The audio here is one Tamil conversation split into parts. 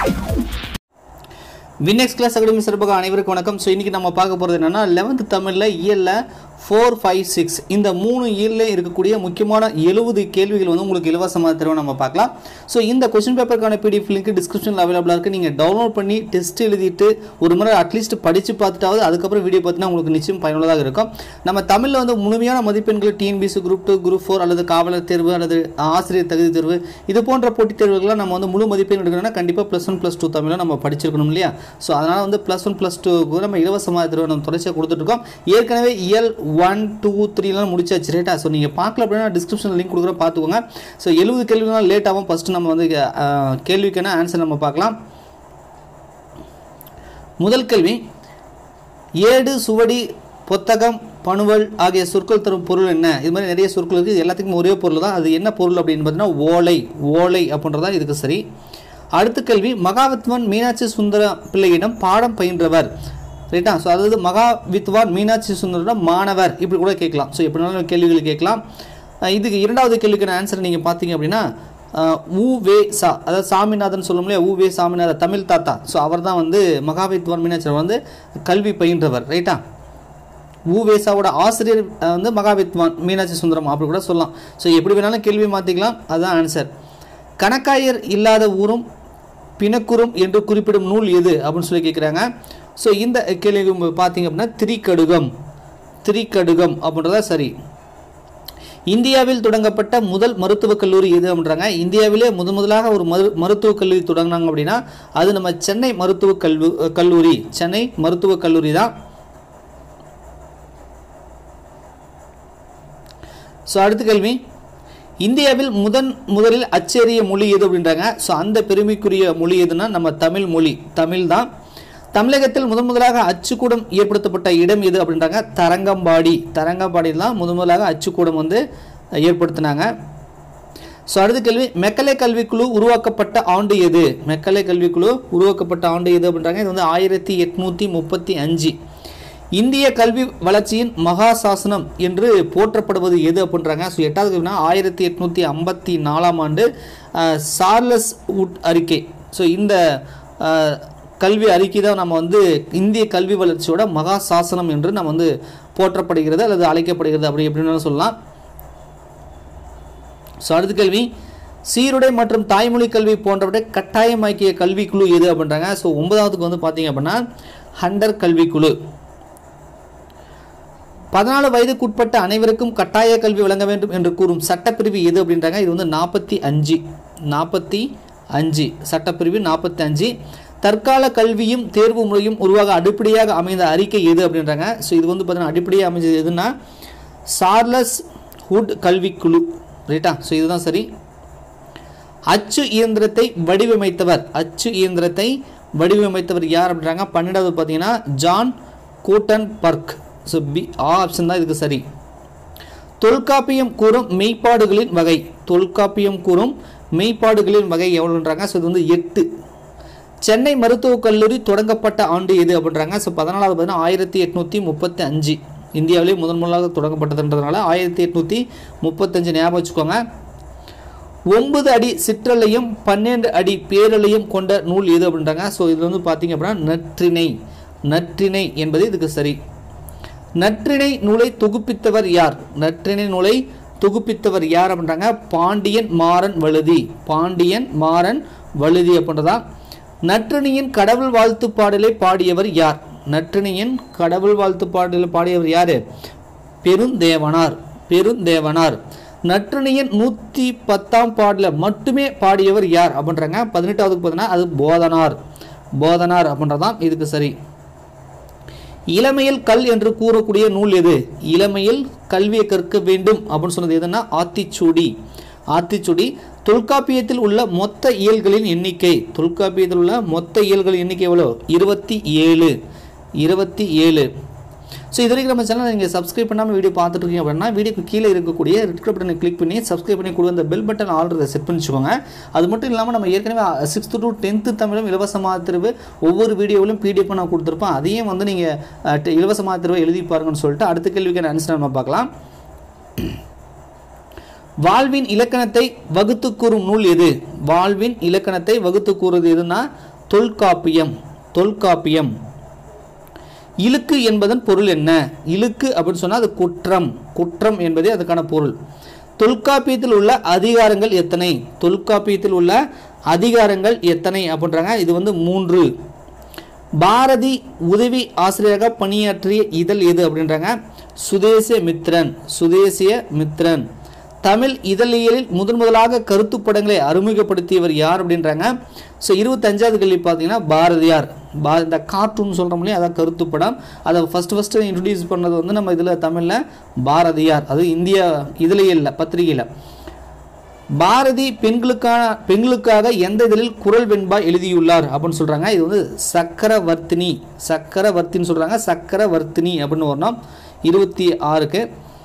வினெக்ஸ் கிளாஸ் அகாடமி சிறப்பாக அனைவருக்கும் வணக்கம் ஸோ இன்றைக்கி நம்ம பார்க்க போகிறது என்னென்னா லெவன்த் தமிழில் இயலில் ஃபோர் ஃபைவ் சிக்ஸ் இந்த மூணு இயலில் இருக்கக்கூடிய முக்கியமான எழுபது கேள்விகள் வந்து உங்களுக்கு இலவசமாக தருவோம் நம்ம பார்க்கலாம் ஸோ இந்த கொஸ்டின் பேப்பருக்கான பிடிஎஃப் லிங்க் டிஸ்கிரிப்ஷனில் அவைலபிளாக இருக்குது நீங்கள் டவுன்லோட் பண்ணி டெஸ்ட் எழுதிட்டு ஒரு முறை அட்லீஸ்ட் படித்து பார்த்துட்டாவது அதுக்கப்புறம் வீடியோ பார்த்தினா உங்களுக்கு நிச்சயம் பயனுள்ளதாக இருக்கும் நம்ம தமிழில் வந்து முழுமையான மதிப்பெண்கள் TNPSC group two group four அல்லது காவலர் தேர்வு அல்லது ஆசிரியர் தகுதி தேர்வு இது போன்ற போட்டித் தேர்வுகள்லாம் நம்ம வந்து முழு மதிப்பெண் எடுக்கணும்னா கண்டிப்பாக ப்ளஸ் ஒன் ப்ளஸ் டூ தமிழில் நம்ம படிச்சிருக்கணும் இல்லையா ஸோ அதனால் வந்து ப்ளஸ் ஒன் ப்ளஸ் டூக்கு நம்ம இலவசமாக தேர்வு நம்ம தொடர்ச்சியாக கொடுத்துட்ருக்கோம் ஏற்கனவே இயல் ஒன் டூ த்ரீலாம் முடிச்சாச்சு ரைட்டா ஸோ நீங்கள் பார்க்கல அப்படின்னா டிஸ்கிரிப்ஷனில் லிங்க் கொடுக்குறேன் பார்த்துக்கோங்க ஸோ எழுபது கேள்விலாம் லேட் ஆகும் ஃபஸ்ட்டு நம்ம வந்து அஹ், கேள்விக்கான ஆன்சர் நம்ம பார்க்கலாம் முதல் கேள்வி ஏடு சுவடி புத்தகம் பணுவல் ஆகிய சொற்கள் தரும் பொருள் என்ன இது மாதிரி நிறைய சொற்கள் இருக்குது இது எல்லாத்துக்கும் ஒரே பொருள் தான் அது என்ன பொருள் அப்படின்னு பார்த்தீங்கன்னா ஓலை ஓலை அப்படின்றதா இதுக்கு சரி அடுத்த கேள்வி மகாவித்வான் மீனாட்சி சுந்தர பிள்ளையிடம் பாடம் பயின்றவர் ரைட்டா ஸோ அதாவது மகாவித்வான் மீனாட்சி சுந்தரிடம் மாணவர் இப்படி கூட கேட்கலாம் ஸோ எப்படினாலும் கேள்விகள் கேட்கலாம் அஹ் இதுக்கு இரண்டாவது கேள்விக்கான ஆன்சர் நீங்கள் பார்த்தீங்க அப்படின்னா அஹ், உ வே சா அதாவது சாமிநாதன் சொல்லும் இல்லையா உ வே சாமிநாதன் தமிழ் தாத்தா ஸோ அவர் தான் வந்து மகாவித்வான் மீனாட்சி வந்து கல்வி பயின்றவர் ரைட்டா ஊவேசாவோட ஆசிரியர் அஹ், வந்து மகாவித்வான் மீனாட்சி சுந்தரம் அப்படி கூட சொல்லலாம் ஸோ எப்படி வேணாலும் கேள்வி மாற்றிக்கலாம் அதுதான் ஆன்சர் கணக்காயர் இல்லாத ஊரும் பிணக்குறும் என்று குறிப்பிடும் நூல் எது அப்படின்னு சொல்லி கேட்குறாங்க ஸோ இந்த கேள்வி பார்த்தீங்க அப்படின்னா திரிகடுகம் திரிகடுகம் அப்படின்றதா சரி இந்தியாவில் தொடங்கப்பட்ட முதல் மருத்துவக் கல்லூரி எது அப்படின்றாங்க இந்தியாவிலே முதன் முதலாக ஒரு மரு மருத்துவக் கல்லூரி தொடங்கினாங்க அப்படின்னா அது நம்ம சென்னை மருத்துவக் கல்லூ கல்லூரி சென்னை மருத்துவக் கல்லூரி தான் ஸோ அடுத்த கேள்வி இந்தியாவில் முதன் முதலில் அச்சேறிய மொழி எது அப்படின்றாங்க ஸோ அந்த பெருமைக்குரிய மொழி எதுனா நம்ம தமிழ் மொழி தமிழ் தான் தமிழகத்தில் முதன் முதலாக அச்சுக்கூடம் ஏற்படுத்தப்பட்ட இடம் எது அப்படின்றாங்க தரங்கம்பாடி தரங்கம்பாடியில் தான் முதன் முதலாக அச்சுக்கூடம் வந்து ஏற்படுத்தினாங்க ஸோ அடுத்த கேள்வி மெக்கலை கல்விக்குழு உருவாக்கப்பட்ட ஆண்டு எது மெக்கலை கல்விக்குழு உருவாக்கப்பட்ட ஆண்டு எது அப்படின்றாங்க இது வந்து ஆயிரத்தி எட்நூற்றி முப்பத்தி அஞ்சு இந்திய கல்வி வளர்ச்சியின் மகா சாசனம் என்று போற்றப்படுவது எது அப்படின்றாங்க ஸோ எட்டாவது கேள்வினா ஆயிரத்தி எட்நூற்றி ஐம்பத்தி நாலாம் ஆண்டு அஹ், சார்லஸ் உட் அறிக்கை ஸோ இந்த அஹ், கல்வி அறிக்கை தான் நம்ம வந்து இந்திய கல்வி வளர்ச்சியோட மகா சாசனம் என்று நம்ம வந்து போற்றப்படுகிறது அல்லது அழைக்கப்படுகிறது அப்படி எப்படின்னு சொல்லலாம் ஸோ அடுத்த கேள்வி சீருடை மற்றும் தாய்மொழி கல்வி போன்றவற்றை கட்டாயமாக்கிய கல்விக்குழு எது அப்படின்றாங்க ஸோ ஒன்பதாவதுக்கு வந்து பார்த்தீங்க அப்படின்னா ஹண்டர் கல்விக்குழு பதினாலு வயதுக்குட்பட்ட அனைவருக்கும் கட்டாய கல்வி வழங்க வேண்டும் என்று கூறும் சட்டப்பிரிவு எது அப்படின்றாங்க இது வந்து நாற்பத்தி அஞ்சு நாற்பத்தி அஞ்சு சட்டப்பிரிவு நாற்பத்தி அஞ்சு தற்கால கல்வியும் தேர்வு முறையும் உருவாக அடிப்படையாக அமைந்த அறிக்கை எது அப்படின்றாங்க ஸோ இது வந்து பார்த்தீங்கன்னா அடிப்படையாக அமைஞ்சது எதுன்னா சார்லஸ் ஹுட் கல்விக்குழு ரைட்டா ஸோ இதுதான் சரி அச்சு இயந்திரத்தை வடிவமைத்தவர் அச்சு இயந்திரத்தை வடிவமைத்தவர் யார் அப்படின்றாங்க பன்னெண்டாவது பார்த்தீங்கன்னா John Gutenberg so B ah option தான் இதுக்கு சரி தொல்காப்பியம் கூறும் மெய்ப்பாடுகளின் வகை தொல்காப்பியம் கூறும் மெய்ப்பாடுகளின் வகை எவ்வளோன்றாங்க ஸோ இது வந்து எட்டு சென்னை மருத்துவக் கல்லூரி தொடங்கப்பட்ட ஆண்டு எது அப்படின்றாங்க ஸோ பதினாலாவது பார்த்தீங்கன்னா ஆயிரத்தி எட்நூற்றி முப்பத்தி அஞ்சு இந்தியாவிலே முதன் முதலாக தொடங்கப்பட்டதுன்றதுனால ஆயிரத்தி எட்நூற்றி முப்பத்தஞ்சு ஞாபகம் வச்சுக்கோங்க ஒன்பது அடி சிற்றலையும் பன்னெண்டு அடி பேரலையும் கொண்ட நூல் எது அப்படின்றாங்க ஸோ இது வந்து பார்த்தீங்க அப்படின்னா நற்றிணை நற்றிணை என்பது இதுக்கு சரி நற்றிணை நூலை தொகுப்பித்தவர் யார் நற்றிணை நூலை தொகுப்பித்தவர் யார் அப்படின்றாங்க பாண்டியன் மாறன் வழுதி பாண்டியன் மாறன் வழுதி அப்படின்றதா நற்றினியின் கடவுள் வாழ்த்து பாடலை பாடியவர் யார் நற்றினியின் கடவுள் வாழ்த்து பாடலை பாடியவர் யார் பெருந்தேவனார் பெருந்தேவனார் நற்றினியின் நூற்றி பத்தாம் பாடல மட்டுமே பாடியவர் யார் அப்படின்றாங்க பதினெட்டாவதுக்கு பார்த்தீங்கன்னா அது போதனார் போதனார் அப்படின்றதான் இதுக்கு சரி இளமையில் கல் என்று கூறக்கூடிய நூல் எது இளமையில் கல்வியை கற்க வேண்டும் அப்படின்னு சொன்னது எதுன்னா ஆத்திச்சூடி ஆத்திச்சூடி தொல்காப்பியத்தில் உள்ள மொத்த இயல்களின் எண்ணிக்கை தொல்காப்பியத்தில் உள்ள மொத்த இயல்களின் எண்ணிக்கை எவ்வளோ இருபத்தி ஏழு இருபத்தி ஏழு ஸோ இது வரைக்கும் நம்ம சேனல் நீங்கள் சப்ஸ்கிரைப் பண்ணாமல் வீடியோ பார்த்துட்டு இருக்கீங்க அப்படின்னா வீடியோக்கு கீழே இருக்கக்கூடிய ரெட் கலர் பட்டனை கிளிக் பண்ணி சப்ஸ்கிரைப் பண்ணி கொடுங்க அந்த பெல் பட்டன் ஆல்ரெடி செட் பண்ணி வச்சுக்கோங்க அது மட்டும் இல்லாமல் நம்ம ஏற்கனவே சிக்ஸ்த்து டு டென்த்து தமிழும் இலவசமாக தேர்வு ஒவ்வொரு வீடியோவிலும் பிடிஎஃப் நான் கொடுத்துருப்போம் அதையும் வந்து நீங்கள் இலவசமாக தேர்வை எழுதி பாருங்கன்னு சொல்லிட்டு அடுத்த கேள்விக்கான ஆன்சர் நம்ம பார்க்கலாம் வாழ்வின் இலக்கணத்தை வகுத்து கூறும் நூல் எது வாழ்வின் இலக்கணத்தை வகுத்து கூறுவது எதுனா தொல்காப்பியம் தொல்காப்பியம் இழுக்கு என்பதன் பொருள் என்ன இழுக்கு அப்படின்னு சொன்னால் அது குற்றம் குற்றம் என்பதே அதுக்கான பொருள் தொல்காப்பியத்தில் உள்ள அதிகாரங்கள் எத்தனை தொல்காப்பியத்தில் உள்ள அதிகாரங்கள் எத்தனை அப்படின்றாங்க இது வந்து மூன்று பாரதி உதவி ஆசிரியராக பணியாற்றிய இதழ் எது அப்படின்றாங்க சுதேசிய மித்ரன் சுதேசிய மித்ரன் தமிழ் இதழியலில் முதன் முதலாக கருத்துப்படங்களை அறிமுகப்படுத்தியவர் யார் அப்படின்றாங்க ஸோ இருபத்தஞ்சாவது கேள்வி பார்த்தீங்கன்னா பாரதியார் பா இந்த கார்ட்டூன் சொல்கிறோம் இல்லையா அதான் கருத்துப்படம் அதை ஃபஸ்ட்டு ஃபஸ்ட்டு இன்ட்ரடியூஸ் பண்ணது வந்து நம்ம இதில் தமிழில் பாரதியார் அது இந்திய இதழியலில் பத்திரிகையில் பாரதி பெண்களுக்கான பெண்களுக்காக எந்த இதழில் குரல் வெண்பா எழுதியுள்ளார் அப்படின்னு சொல்கிறாங்க இது வந்து சக்கரவர்த்தினி சக்கரவர்த்தின்னு சொல்கிறாங்க சக்கரவர்த்தினி அப்படின்னு வரணும் இருபத்தி ஆறுக்கு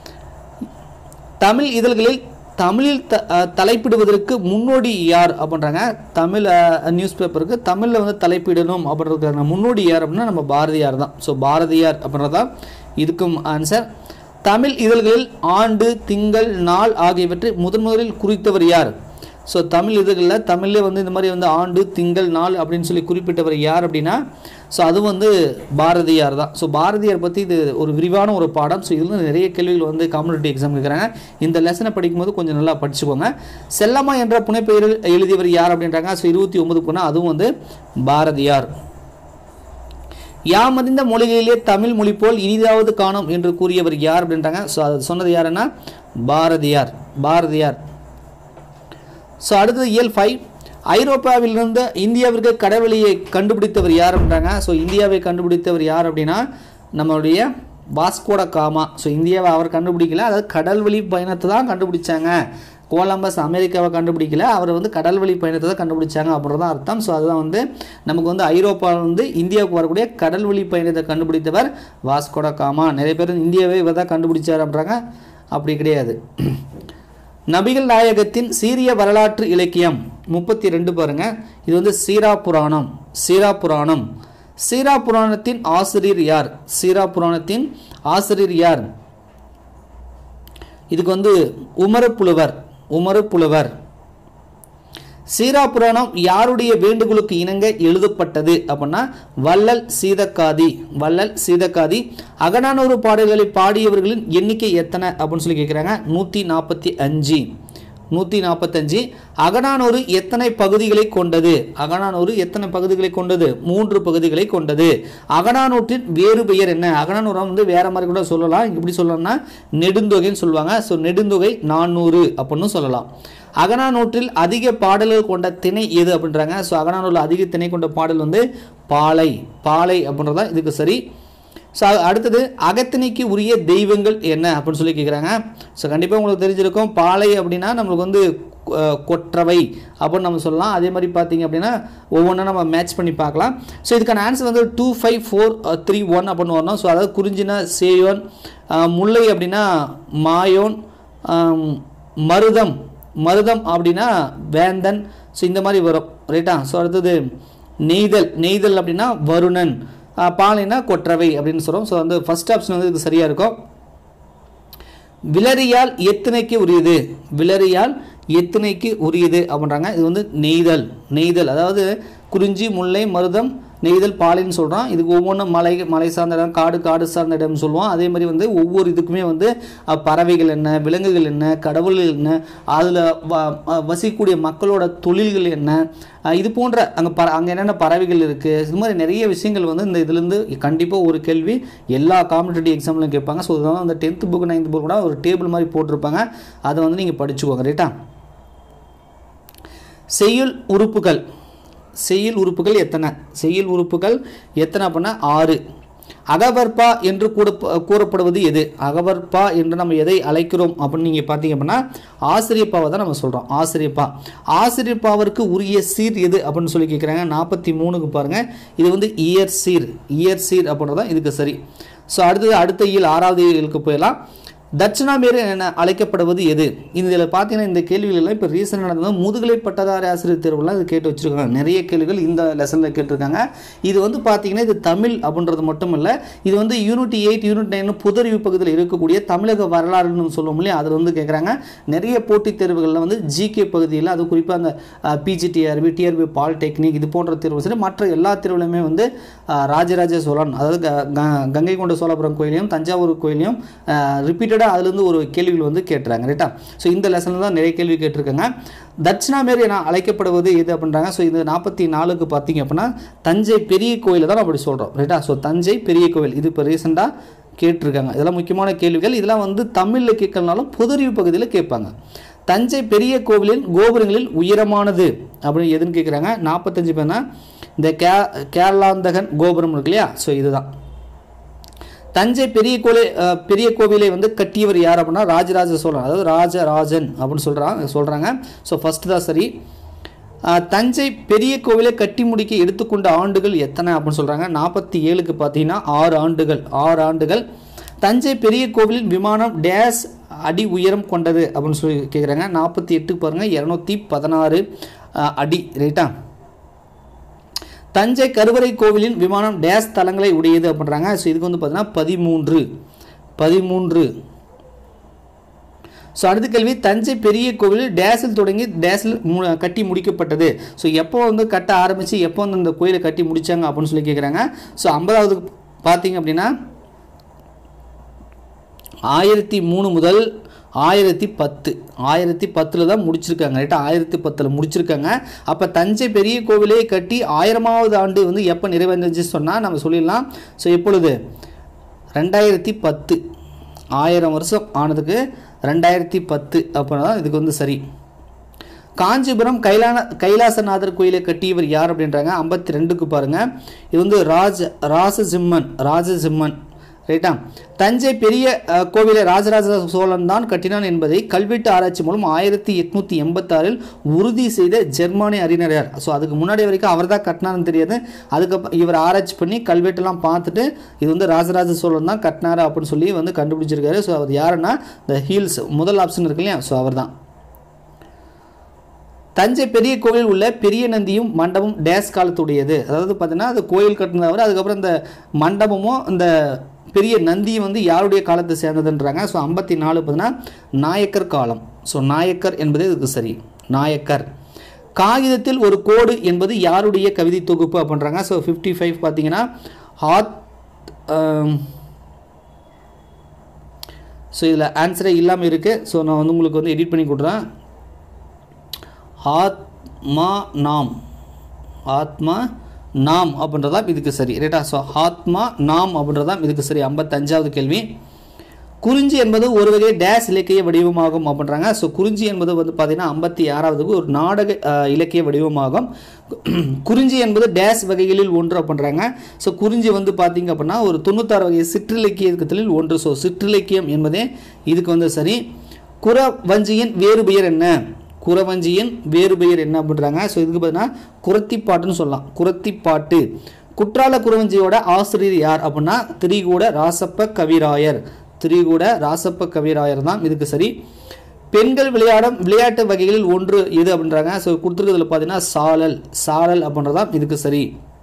தமிழ் இதழ்களில் தமிழில் த அஹ் தலைப்பிடுவதற்கு முன்னோடி யார் அப்படின்றாங்க தமிழ் நியூஸ் பேப்பருக்கு தமிழில் வந்து தலைப்பிடணும் அப்படின்றதுக்கான முன்னோடி யார் அப்படின்னா நம்ம பாரதியார் தான் ஸோ பாரதியார் அப்படின்றதான் இதுக்கும் ஆன்சர் தமிழ் இதழ்களில் ஆண்டு திங்கள் நாள் ஆகியவற்றை முதன் முதலில் குறித்தவர் யார் ஸோ தமிழ் இதழ்களில் தமிழ்லே வந்து இந்த மாதிரி வந்து ஆண்டு திங்கள் நாள் அப்படின்னு சொல்லி குறிப்பிட்டவர் யார் அப்படின்னா ஸோ அது வந்து பாரதியார் தான் ஸோ பாரதியார் பற்றி இது ஒரு விரிவான ஒரு பாடம் ஸோ இதில் நிறைய கேள்விகள் வந்து காம்படிட்டிவ் எக்ஸாம் இருக்கிறாங்க இந்த லெசனை படிக்கும்போது கொஞ்சம் நல்லா படிச்சுக்கோங்க செல்லம்மா என்ற புனைப்பெயரில் எழுதியவர் யார் அப்படின்றாங்க ஸோ இருபத்தி ஒன்பது போனால் அதுவும் வந்து பாரதியார் யாமறிந்த மொழிகளிலே தமிழ் மொழி போல் இனிதாவது காணும் என்று கூறியவர் யார் அப்படின்றாங்க ஸோ அது சொன்னது யாருன்னா பாரதியார் பாரதியார் ஸோ அடுத்தது இயல் ஃபைவ் ஐரோப்பாவிலிருந்து இந்தியாவிற்கு கடவெளியை கண்டுபிடித்தவர் யார் அப்படின்றாங்க ஸோ இந்தியாவை கண்டுபிடித்தவர் யார் அப்படின்னா நம்மளுடைய வாஸ்கோட காமா ஸோ இந்தியாவை அவர் கண்டுபிடிக்கல அதாவது கடல்வழி பயணத்தை தான் கண்டுபிடிச்சாங்க கோலம்பஸ் அமெரிக்காவை கண்டுபிடிக்கல அவர் வந்து கடல்வழி பயணத்தை தான் கண்டுபிடிச்சாங்க அப்படின்றது தான் அர்த்தம் ஸோ அதுதான் வந்து நமக்கு வந்து ஐரோப்பா வந்து இந்தியாவுக்கு வரக்கூடிய கடல்வழி பயணத்தை கண்டுபிடித்தவர் வாஸ்கோட காமா நிறைய பேர் இந்தியாவை இவர் தான் கண்டுபிடிச்சார் அப்படின்றாங்க அப்படி கிடையாது நபிகள் நாயகத்தின் சீரிய வரலாற்று இலக்கியம் முப்பத்தி ரெண்டு பாருங்க இது வந்து சீரா புராணம் சீரா புராணம் சீரா புராணத்தின் ஆசிரியர் யார் சீரா புராணத்தின் ஆசிரியர் யார் இதுக்கு வந்து உமரப்புலவர் உமரப்புலவர் சீரா புராணம் யாருடைய வேண்டுகோளுக்கு இணங்க எழுதப்பட்டது அப்படின்னா வள்ளல் சீதக்காதி வள்ளல் சீதக்காதி அகநானூறு பாடல்களை பாடியவர்களின் எண்ணிக்கை எத்தனை அப்படின்னு சொல்லி கேட்குறாங்க நூற்றி நாற்பத்தி அஞ்சு நூற்றி நாற்பத்தஞ்சு அகநானூறு எத்தனை பகுதிகளை கொண்டது அகநானூறு எத்தனை பகுதிகளை கொண்டது மூன்று பகுதிகளை கொண்டது அகநானூற்றின் வேறு பெயர் என்ன அகநானூரை வந்து வேற மாதிரி கூட சொல்லலாம் இப்படி சொல்லலாம்னா நெடுந்தொகைன்னு சொல்லுவாங்க ஸோ நெடுந்தொகை நானூறு அப்படின்னு சொல்லலாம் அகநானூற்றில் அதிக பாடல்கள் கொண்ட திணை எது அப்படின்றாங்க ஸோ அகநானூரில் அதிக திணை கொண்ட பாடல் வந்து பாலை பாலை அப்படின்றது தான் இதுக்கு சரி ஸோ அடுத்தது அகத்திணைக்கு உரிய தெய்வங்கள் என்ன அப்படின்னு சொல்லி கேட்குறாங்க ஸோ கண்டிப்பாக உங்களுக்கு தெரிஞ்சிருக்கும் பாலை அப்படின்னா நம்மளுக்கு வந்து அஹ், கொற்றவை அப்படின்னு நம்ம சொல்லலாம் அதே மாதிரி பார்த்தீங்க அப்படின்னா ஒவ்வொன்றா நம்ம மேட்ச் பண்ணி பார்க்கலாம் ஸோ இதுக்கான ஆன்சர் வந்து two five four three one அப்படின்னு வரணும் ஸோ அதாவது குறிஞ்சினா சேயோன் அஹ், முல்லை அப்படின்னா மாயோன் ஆம், மருதம் மருதம் அப்படின்னா வேந்தன் ஸோ இந்த மாதிரி வரும் ரைட்டா ஸோ அடுத்தது நெய்தல் நெய்தல் அப்படின்னா வருணன் ஆஹ் பாலைனா கொற்றவை அப்படின்னு சொல்கிறோம் ஸோ வந்து ஃபர்ஸ்ட் ஆப்ஷன் வந்து இது சரியாக இருக்கும் விலரியால் எத்தனைக்கு உரியது விலரியால் எத்தனைக்கு உரியது அப்படின்றாங்க இது வந்து நெய்தல் நெய்தல் அதாவது குறிஞ்சி முல்லை மருதம் நெய்தல் பாலைன்னு சொல்கிறோம் இதுக்கு ஒவ்வொன்றும் மலை மலை சார்ந்த இடம் காடு காடு சார்ந்த இடம்னு சொல்லுவோம் அதே மாதிரி வந்து ஒவ்வொரு இதுக்குமே வந்து அஹ், பறவைகள் என்ன விலங்குகள் என்ன கடவுள்கள் என்ன அதில் வ அஹ், வசிக்கக்கூடிய மக்களோட தொழில்கள் என்ன அஹ், இது போன்ற அங்கே பற அங்கே என்னென்ன பறவைகள் இருக்குது இது மாதிரி நிறைய விஷயங்கள் வந்து இந்த இதுலேருந்து கண்டிப்பாக ஒரு கேள்வி எல்லா காம்படிட்டிவ் எக்ஸாம்லையும் கேட்பாங்க ஸோ இதெல்லாம் அந்த டென்த்து புக் நைன்த் புக் கூட ஒரு டேபிள் மாதிரி போட்டிருப்பாங்க அதை வந்து நீங்கள் படிச்சுக்கோங்க ரைட்டா செய்யுள் உறுப்புகள் செய்யுள் உறுப்புகள் எத்தனை செய்யுள் உறுப்புகள் எத்தனை அப்படின்னா ஆறு அகவற்பா என்று கூட கூறப்படுவது எது அகவற்பா என்று நம்ம எதை அழைக்கிறோம் அப்படின்னு நீங்கள் பார்த்தீங்க அப்படின்னா ஆசிரியப்பாவை தான் நம்ம சொல்கிறோம் ஆசிரியப்பா ஆசிரியப்பாவிற்கு உரிய சீர் எது அப்படின்னு சொல்லி கேட்குறாங்க நாற்பத்தி மூணுக்கு பாருங்கள் இது வந்து இயர் சீர் இயர் சீர் அப்படின்றது தான் இதுக்கு சரி ஸோ அடுத்தது அடுத்த இயல் ஆறாவது இயலுக்கு போயிடலாம் தட்சிணாமேரு என அழைக்கப்படுவது எது இதில் பார்த்தீங்கன்னா இந்த கேள்விகள் எல்லாம் இப்போ ரீசெண்ட் நடந்தது முதுகலை பட்டதாரி ஆசிரியர் தேர்வுலாம் இது கேட்டு வச்சுருக்காங்க நிறைய கேள்விகள் இந்த லெசனில் கேட்டிருக்காங்க இது வந்து பார்த்தீங்கன்னா இது தமிழ் அப்படின்றது மட்டும் இல்லை இது வந்து யூனிட் எயிட் யூனிட் நைன் புதறிவு பகுதியில் இருக்கக்கூடிய தமிழக வரலாறுன்னு சொல்லுவோம் இல்லையா அதில் வந்து கேட்குறாங்க நிறைய போட்டித் தேர்வுகளில் வந்து ஜிகே பகுதியில் அது குறிப்பாக அந்த பிஜிடிஆர்பி டிஆர்பி பாலிடெக்னிக் இது போன்ற தேர்வு சரி மற்ற எல்லா தேர்வுலையுமே வந்து அஹ், ராஜராஜ சோழன் அதாவது க- க- கங்கை கொண்ட சோழபுரம் கோயிலையும் தஞ்சாவூர் கோயிலையும் ரிப்பீட்டடாக அதுலேருந்து ஒரு கேள்விகள் வந்து கேட்டுறாங்க ரைட்டா ஸோ இந்த லெசனில் தான் நிறைய கேள்வி கேட்டிருக்காங்க தட்சிணாமேரு என அழைக்கப்படுவது எது அப்படின்றாங்க ஸோ இது நாற்பத்தி நாலுக்கு பார்த்தீங்க அப்படின்னா தஞ்சை பெரிய கோயிலை தான் அப்படி சொல்கிறோம் ரைட்டா ஸோ தஞ்சை பெரிய கோவில் இது இப்போ ரீசெண்டாக கேட்டிருக்காங்க இதெல்லாம் முக்கியமான கேள்விகள் இதெல்லாம் வந்து தமிழில் கேட்கலனாலும் பொதறிவு பகுதியில் கேட்பாங்க தஞ்சை பெரிய கோவிலின் கோபுரங்களில் உயரமானது அப்படின்னு எதுன்னு கேட்குறாங்க நாற்பத்தஞ்சு பேர்னா இந்த கே கேரளாந்தகன் கோபுரம் இருக்கு இல்லையா ஸோ இதுதான் தஞ்சை பெரிய கோவில் அஹ், பெரிய கோவிலை வந்து கட்டியவர் யார் அப்படின்னா ராஜராஜ சோழன் அதாவது ராஜராஜன் அப்படின்னு சொல்கிறாங்க சொல்கிறாங்க ஸோ ஃபஸ்ட்டு தான் சரி அஹ், தஞ்சை பெரிய கோவிலை கட்டி முடிக்க எடுத்துக்கொண்ட ஆண்டுகள் எத்தனை அப்படின்னு சொல்கிறாங்க நாற்பத்தி ஏழுக்கு பார்த்தீங்கன்னா ஆறு ஆண்டுகள் ஆறு ஆண்டுகள் தஞ்சை பெரிய கோவிலின் விமானம் டேஸ் அடி உயரம் கொண்டது அப்படின்னு சொல்லி கேட்குறாங்க நாற்பத்தி எட்டுக்கு பாருங்கள் இரநூத்தி பதினாறு அடி ரைட்டா தஞ்சை கருவறை கோவிலின் விமானம் டேஸ் தலங்களை உடையது அப்படின்றாங்க ஸோ இதுக்கு வந்து பார்த்தீங்கன்னா பதிமூன்று பதிமூன்று ஸோ அடுத்த கேள்வி தஞ்சை பெரிய கோவில் டேஸில் தொடங்கி டேஸில் மு கட்டி முடிக்கப்பட்டது ஸோ எப்போ வந்து கட்ட ஆரம்பித்து எப்போ வந்து இந்த கோயிலை கட்டி முடிச்சாங்க அப்படின்னு சொல்லி கேட்குறாங்க ஸோ ஐம்பதாவது பார்த்தீங்க அப்படின்னா ஆயிரத்தி மூணு முதல் ஆயிரத்தி பத்து ஆயிரத்தி பத்தில் தான் முடிச்சிருக்காங்க ரைட்டா ஆயிரத்தி பத்தில் முடிச்சிருக்காங்க அப்போ தஞ்சை பெரிய கோவிலை கட்டி ஆயிரமாவது ஆண்டு வந்து எப்போ நிறைவடைஞ்சிச்சு சொன்னால் நம்ம சொல்லிடலாம் ஸோ எப்பொழுது ரெண்டாயிரத்தி பத்து ஆயிரம் வருஷம் ஆனதுக்கு ரெண்டாயிரத்தி பத்து அப்படின்னா தான் இதுக்கு வந்து சரி காஞ்சிபுரம் கைலான கைலாசநாதர் கோயிலை கட்டியவர் யார் அப்படின்றாங்க ஐம்பத்தி ரெண்டுக்கு பாருங்கள் இது வந்து ராஜ ராசசிம்மன் ராஜசிம்மன் ரைட்டா தஞ்சை பெரிய அஹ், கோவிலை ராஜராஜ சோழன் தான் கட்டினான் என்பதை கல்வெட்டு ஆராய்ச்சி மூலம் ஆயிரத்தி எட்நூற்றி எண்பத்தாறில் உறுதி செய்த ஜெர்மானிய அறிஞர் யார் ஸோ அதுக்கு முன்னாடி வரைக்கும் அவர் தான் கட்டினான்னு தெரியாது அதுக்கப்புறம் இவர் ஆராய்ச்சி பண்ணி கல்வெட்டெல்லாம் பார்த்துட்டு இது வந்து ராஜராஜ சோழன் தான் கட்டினாரு அப்படின்னு சொல்லி வந்து கண்டுபிடிச்சிருக்காரு ஸோ அவர் யாருன்னா இந்த ஹீல்ஸ் முதல் ஆப்ஷன் இருக்கு இல்லையா ஸோ அவர் தான் தஞ்சை பெரிய கோவில் உள்ள பெரிய நந்தியும் மண்டபம் டேஸ் காலத்துடையது அதாவது பார்த்தீங்கன்னா அது கோயில் கட்டினவர் அதுக்கப்புறம் இந்த மண்டபமும் இந்த பெரிய நந்தியும் வந்து யாருடைய காலத்தை சேர்ந்ததுன்றாங்க ஸோ ஐம்பத்தி நாலு பார்த்தீங்கன்னா நாயக்கர் காலம் ஸோ நாயக்கர் என்பது இதுக்கு சரி நாயக்கர் காகிதத்தில் ஒரு கோடு என்பது யாருடைய கவிதை தொகுப்பு அப்படின்றாங்க ஸோ ஃபிஃப்டி ஃபைவ் பார்த்தீங்கன்னா ஹாத் ஸோ இதில் ஆன்சரே இல்லாமல் இருக்குது ஸோ நான் வந்து உங்களுக்கு வந்து எடிட் பண்ணி கொடுறேன் ஆத்மா நாம் ஆத்மா நாம் அப்படின்றதான் இதுக்கு சரி ரைட்டா ஸோ ஆத்மா நாம் அப்படின்றதான் இதுக்கு சரி ஐம்பத்தஞ்சாவது கேள்வி குறிஞ்சி என்பது ஒரு வகை டேஸ் இலக்கிய வடிவமாகும் அப்படின்றாங்க ஸோ குறிஞ்சி என்பது வந்து பார்த்தீங்கன்னா ஐம்பத்தி ஆறாவதுக்கு ஒரு நாடக அஹ், இலக்கிய வடிவமாகும் குறிஞ்சி என்பது டேஸ் வகைகளில் ஒன்று அப்படின்றாங்க ஸோ குறிஞ்சி வந்து பார்த்தீங்க அப்படின்னா ஒரு தொண்ணூத்தாறு வகை சிற்றிலக்கியத்தில் ஒன்று ஸோ சிற்றிலக்கியம் என்பதே இதுக்கு வந்து சரி குறவஞ்சியின் வேறு பெயர் என்ன குறவஞ்சியின் வேறு பெயர் என்ன அப்படின்றாங்க ஸோ இதுக்கு பார்த்தீங்கன்னா குரத்திப்பாட்டுன்னு சொல்லலாம் குரத்திப்பாட்டு குற்றால குறவஞ்சியோட ஆசிரியர் யார் அப்படின்னா திரிகூட ராசப்ப கவிராயர் திரிகூட ராசப்ப கவிராயர் தான் இதுக்கு சரி பெண்கள் விளையாடும் விளையாட்டு வகைகளில் ஒன்று எது அப்படின்றாங்க ஸோ கொடுத்துருக்கிறதுல பார்த்தீங்கன்னா சாழல் சாழல் அப்படின்றதான் இதுக்கு சரி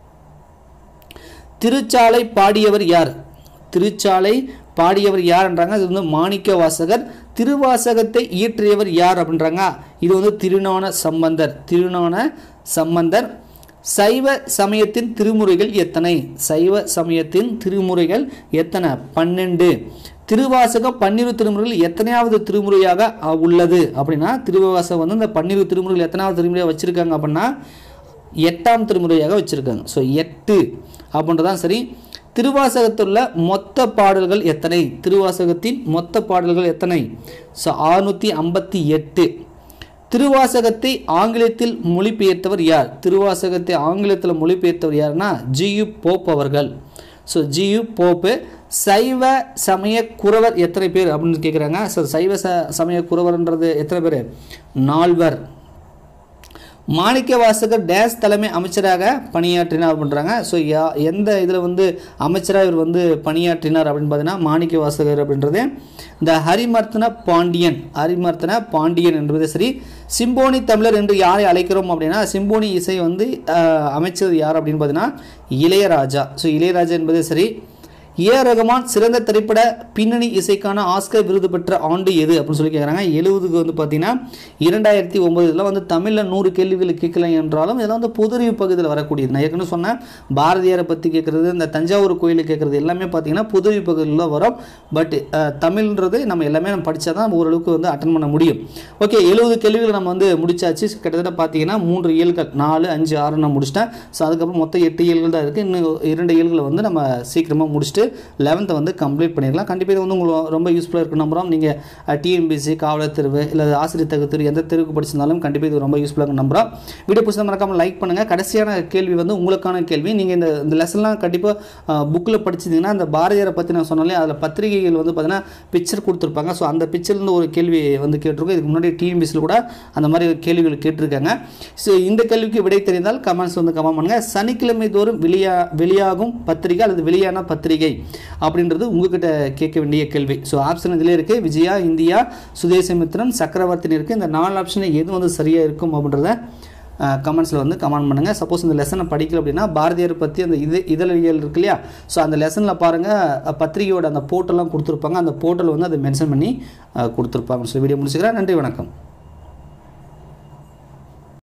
திருச்சாலை பாடியவர் யார் திருச்சாலை பாடியவர் யார்ன்றாங்க இது வந்து மாணிக்க வாசகர் திருவாசகத்தை இயற்றியவர் யார் அப்படின்றாங்க இது வந்து திருநான சம்பந்தர் திருநான சம்பந்தர் சைவ சமயத்தின் திருமுறைகள் எத்தனை சைவ சமயத்தின் திருமுறைகள் எத்தனை பன்னெண்டு திருவாசகம் பன்னிரு திருமுறைகள் எத்தனையாவது திருமுறையாக அஹ், உள்ளது அப்படின்னா திருவாசகம் வந்து இந்த பன்னிரு திருமுறைகள் எத்தனாவது திருமுறையாக வச்சுருக்காங்க அப்படின்னா எட்டாம் திருமுறையாக வச்சுருக்காங்க ஸோ எட்டு அப்படின்றதான் சரி திருவாசகத்துள்ள மொத்த பாடல்கள் எத்தனை திருவாசகத்தின் மொத்த பாடல்கள் எத்தனை ஸோ அறுநூற்றி ஐம்பத்தி எட்டு திருவாசகத்தை ஆங்கிலத்தில் மொழிபெயர்த்தவர் யார் திருவாசகத்தை ஆங்கிலத்தில் மொழிபெயர்த்தவர் யாருன்னா ஜியு போப் அவர்கள் ஸோ ஜியு போப்பு சைவ சமய குறவர் எத்தனை பேர் அப்படின்னு கேட்குறாங்க ஸோ சைவ ச சமய குறவர்ன்றது எத்தனை பேர் நால்வர் மாணிக்க வாசகர் டேஸ் தலைமை அமைச்சராக பணியாற்றினார் அப்படின்றாங்க ஸோ யா எந்த இதில் வந்து அமைச்சராக இவர் வந்து பணியாற்றினார் அப்படின்னு பார்த்தீங்கன்னா மாணிக்க வாசகர் அப்படின்றது இந்த ஹரிமர்த்தன பாண்டியன் ஹரிமர்த்தன பாண்டியன் என்பது சரி சிம்போனி தமிழர் என்று யாரை அழைக்கிறோம் அப்படின்னா சிம்போனி இசை வந்து அஹ், அமைச்சது யார் அப்படின்னு பார்த்தீங்கன்னா இளையராஜா ஸோ இளையராஜா என்பது சரி ஏ ஆர் ரகுமான் சிறந்த திரைப்பட பின்னணி இசைக்கான ஆஸ்கர் விருது பெற்ற ஆண்டு எது அப்படின்னு சொல்லி கேட்குறாங்க எழுபதுக்கு வந்து பார்த்தீங்கன்னா இரண்டாயிரத்தி ஒம்பது இதெல்லாம் வந்து தமிழில் நூறு கேள்விகள் கேட்கல என்றாலும் இதெல்லாம் வந்து பொதுறிவு பகுதியில் வரக்கூடியது நான் ஏற்கனவே சொன்னேன் பாரதியாரை பற்றி கேட்குறது இந்த தஞ்சாவூர் கோயிலை கேட்குறது எல்லாமே பார்த்தீங்கன்னா பொதுறிவு பகுதியில் வரும் பட் தமிழ்ன்றது நம்ம எல்லாமே நம்ம படித்தா தான் ஓரளவுக்கு வந்து அட்டன் பண்ண முடியும் ஓகே எழுபது கேள்விகள் நம்ம வந்து முடிச்சாச்சு கிட்டத்தட்ட பார்த்தீங்கன்னா மூன்று இயல்கள் நாலு அஞ்சு ஆறு நான் முடிச்சிட்டேன் ஸோ அதுக்கப்புறம் மொத்தம் எட்டு இயல்கள் தான் இருக்குது இன்னும் இரண்டு இயல்களை வந்து நம்ம சீக்கிரமாக முடிச்சுட்டு லெவன்த்தை வந்து கம்ப்ளீட் பண்ணிடலாம் கண்டிப்பாக இது வந்து உங்களுக்கு ரொம்ப யூஸ்ஃபுல்லாக இருக்கும் நம்புகிறோம் நீங்கள் டிஎன்பிசி காவலர் தேர்வு இல்லை ஆசிரியர் தகுதி தேர்வு எந்த தேர்வுக்கு படிச்சிருந்தாலும் கண்டிப்பாக இது ரொம்ப யூஸ்ஃபுல்லாக இருக்கும் நம்புகிறோம் வீடியோ பிடிச்சா மறக்காமல் லைக் பண்ணுங்கள் கடைசியான கேள்வி வந்து உங்களுக்கான கேள்வி நீங்கள் இந்த இந்த லெசன்லாம் கண்டிப்பாக புக்கில் படிச்சிருந்தீங்கன்னா அந்த பாரதியாரை பற்றி நான் சொன்னாலே அதில் பத்திரிகைகள் வந்து பார்த்தீங்கன்னா பிக்சர் கொடுத்துருப்பாங்க ஸோ அந்த பிக்சர்லேருந்து ஒரு கேள்வி வந்து கேட்டிருக்கோம் இதுக்கு முன்னாடி டிஎன்பிசியில் கூட அந்த மாதிரி கேள்விகள் கேட்டிருக்காங்க ஸோ இந்த கேள்விக்கு விடை தெரிந்தால் கமெண்ட்ஸ் வந்து கமெண்ட் பண்ணுங்கள் சனிக்கிழமை தோறும் வெளியா வெளியாகும் பத்திரிகை அல்லது வெளியான பத்திரிகை அப்படின்றது உங்ககிட்ட கேட்க வேண்டிய கேள்வி ஸோ ஆப்ஷன் இதிலே இருக்குது விஜயா இந்தியா சுதேசமித்ரன் சக்கரவர்த்தின்னு இருக்குது இந்த நாலு ஆப்ஷனில் எது வந்து சரியாக இருக்கும் அப்படின்றத கமெண்ட்ஸில் வந்து கமெண்ட் பண்ணுங்கள் சப்போஸ் இந்த லெசனை படிக்கல அப்படின்னா பாரதியார் பற்றி அந்த இது இதழியல் இருக்கு இல்லையா ஸோ அந்த லெசனில் பாருங்கள் பத்திரிகையோட அந்த போர்ட்டெல்லாம் கொடுத்துருப்பாங்க அந்த போர்ட்டல் வந்து அதை மென்ஷன் பண்ணி அஹ், கொடுத்துருப்பாங்க ஸோ வீடியோ முடிச்சுக்கிறேன் நன்றி வணக்கம்